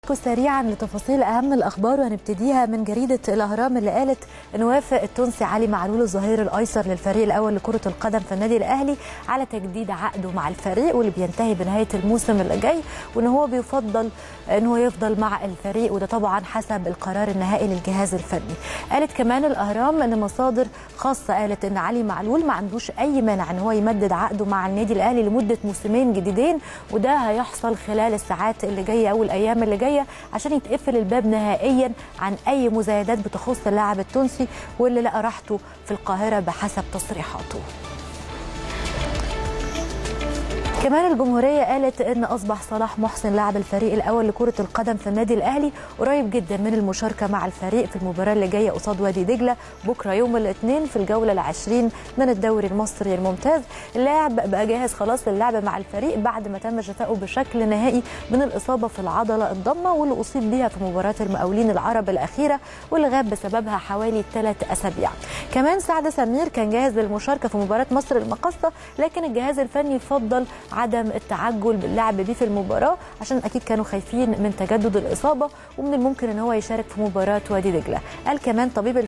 بيكم سريعا لتفاصيل اهم الاخبار وهنبتديها من جريده الاهرام اللي قالت ان وافق التونسي علي معلول الظهير الايسر للفريق الاول لكره القدم في النادي الاهلي على تجديد عقده مع الفريق واللي بينتهي بنهايه الموسم اللي جاي وان هو بيفضل ان هو يفضل مع الفريق وده طبعا حسب القرار النهائي للجهاز الفني. قالت كمان الاهرام ان مصادر خاصه قالت ان علي معلول ما عندوش اي مانع ان هو يمدد عقده مع النادي الاهلي لمده موسمين جديدين وده هيحصل خلال الساعات اللي جايه او الايام اللي جايه عشان يتقفل الباب نهائيا عن اي مزايدات بتخص اللاعب التونسي واللي لقى راحته في القاهره بحسب تصريحاته. كمان الجمهورية قالت إن أصبح صلاح محسن لاعب الفريق الأول لكرة القدم في النادي الأهلي قريب جدا من المشاركة مع الفريق في المباراة اللي جاية قصاد وادي دجلة بكرة يوم الاثنين في الجولة العشرين من الدوري المصري الممتاز اللاعب بقى جاهز خلاص للعب مع الفريق بعد ما تم شفائه بشكل نهائي من الإصابة في العضلة الضمة واللي أصيب بها في مباراة المقاولين العرب الأخيرة واللي غاب بسببها حوالي ثلاث أسابيع كمان سعد سمير كان جاهز للمشاركة في مباراة مصر المقصة لكن الجهاز الفني فضل عدم التعجل باللعب بيه في المباراه عشان اكيد كانوا خايفين من تجدد الاصابه ومن الممكن ان هو يشارك في مباراه وادي دجله قال كمان طبيب